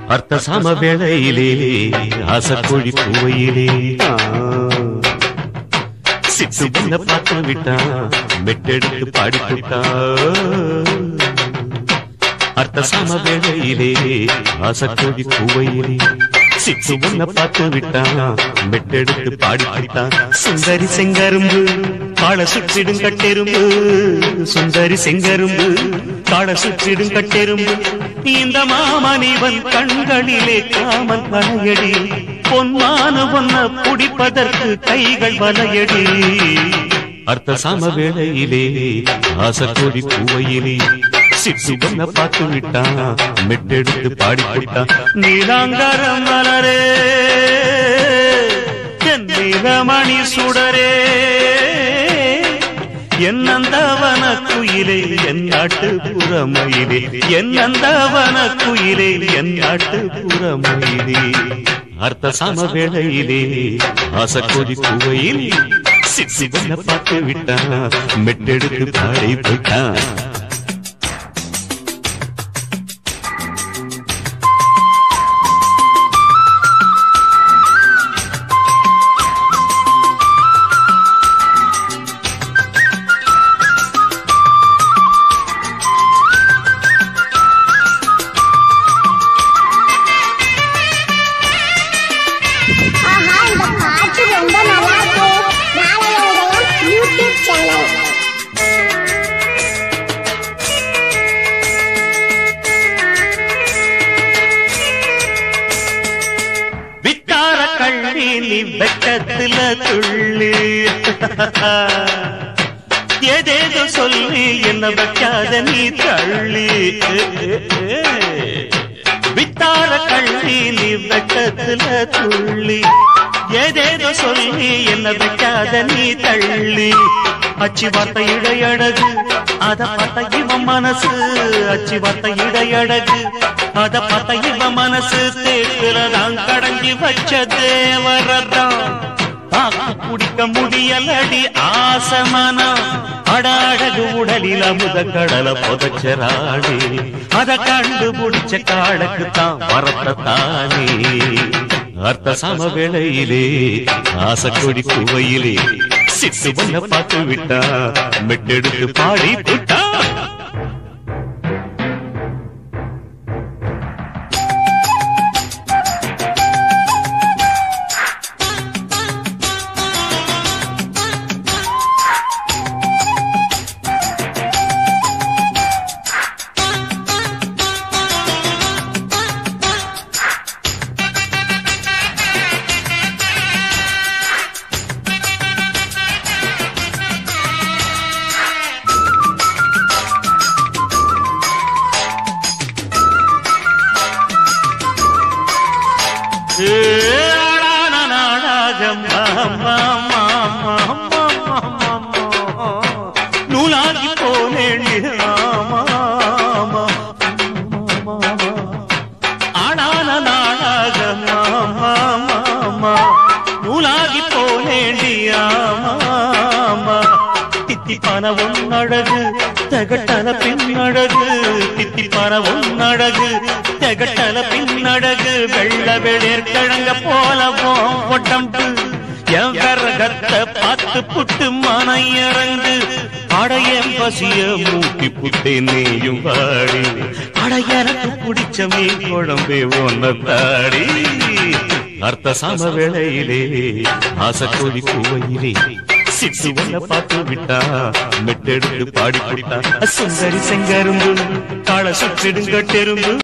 அர்த்த சம வேளையிலே ஆசக்கோழி பூவையிலே சிட்டு பண்ண பார்த்து விட்டா மெட்டெடுத்து பாடி விட்டா அர்த்த சம வேளையிலே ஆசக்கோழி பூவையிலே சிட்டு பண்ண பார்த்து விட்டா மெட்டெடுத்து பாடி விட்டா சுந்தரி செங்கரும்பு கால சுற்றிடும் கட்டெரும்பு சுந்தரி செங்கரும்பு கால சுற்றிடும் கட்டெரும்பு இந்த மாமனிவன் கண்களிலே காமன் வளையடி பொன்மான பொன்ன புடிப்பதற்கு கைகள் வலையடி அர்த்த சம வேளையிலே ஆசக்கோடி பூவையிலே சிட்டு பொண்ண பார்த்து விட்டா மெட்டெடுத்து பாடி விட்டா நீலாங்கரம் மலரே என் நீலமணி சுடரே என்னந்தவன குயிலே என் நாட்டு புறமயிலே என்னந்தவன குயிலே என் நாட்டு புறமயிலே அர்த்த சம வேளையிலே ஆசக்கோதி பூவையில் சித்தி பண்ண பார்த்து விட்டா மெட்டெடுத்து பாடி போயிட்டான் ஆஹா இந்த பாட்டு ரொம்ப நல்லா இருக்கு நாளைய உதயம் யூடியூப் சேனல் வித்தார கள்ளி நீ வெட்டத்துல துள்ளி ஏதேதோ சொல்லி என்ன வைக்காத நீ தள்ளி வித்தார கள்ளி நீ வெட்டத்துல துள்ளி ஏதேதோ சொல்லி என்ன வைக்காத நீ தள்ளி அச்சி வார்த்தை இடையழகு அத பார்த்த இவன் மனசு அச்சி வார்த்தை இடையழகு அத பார்த்த இவன் மனசு தேக்குறதான் கடஞ்சி வச்ச தேவரதான் தாக்கு குடிக்க முடியலடி ஆசமனா அடாடகு உடலில் அமுத கடல புதச்சராடி அத கண்டுபிடிச்ச காடக்கு தான் வரத்த தானே அர்த்த சம வேளையிலே ஆசக்கொடி குவையிலே சிட்டு பண்ண பார்த்து விட்டா மெட்டெடுத்து பாடி விட்டா நூலாகி போனேன் ஆடான நாடாக மாமா நூலாகி போனேண்டி ஆமா தித்திப்பான உன்னழகு தகட்டன பின்னழகு தித்திப்பான உன்னழகு தகட்டன பின்னழகு வெள்ள வெளிர் கிழங்க போலவும் ஒட்டம்பு என் கரகத்த பார்த்து புட்டு மனையறங்கு அடையன் பசிய மூக்கி புட்டே நீயும் வாடி அடையனக்கு பிடிச்ச மீன் குழம்பே ஒன்ன தாடி அர்த்த சம வேளையிலே ஆசக்கோதி கூவையிலே சிட்டு ஒன்ன பார்த்து விட்டா மெட்டெடுத்து பாடி விட்டா சுந்தரி செங்கரும்பு கால சுற்றிடுங்க தெரும்பு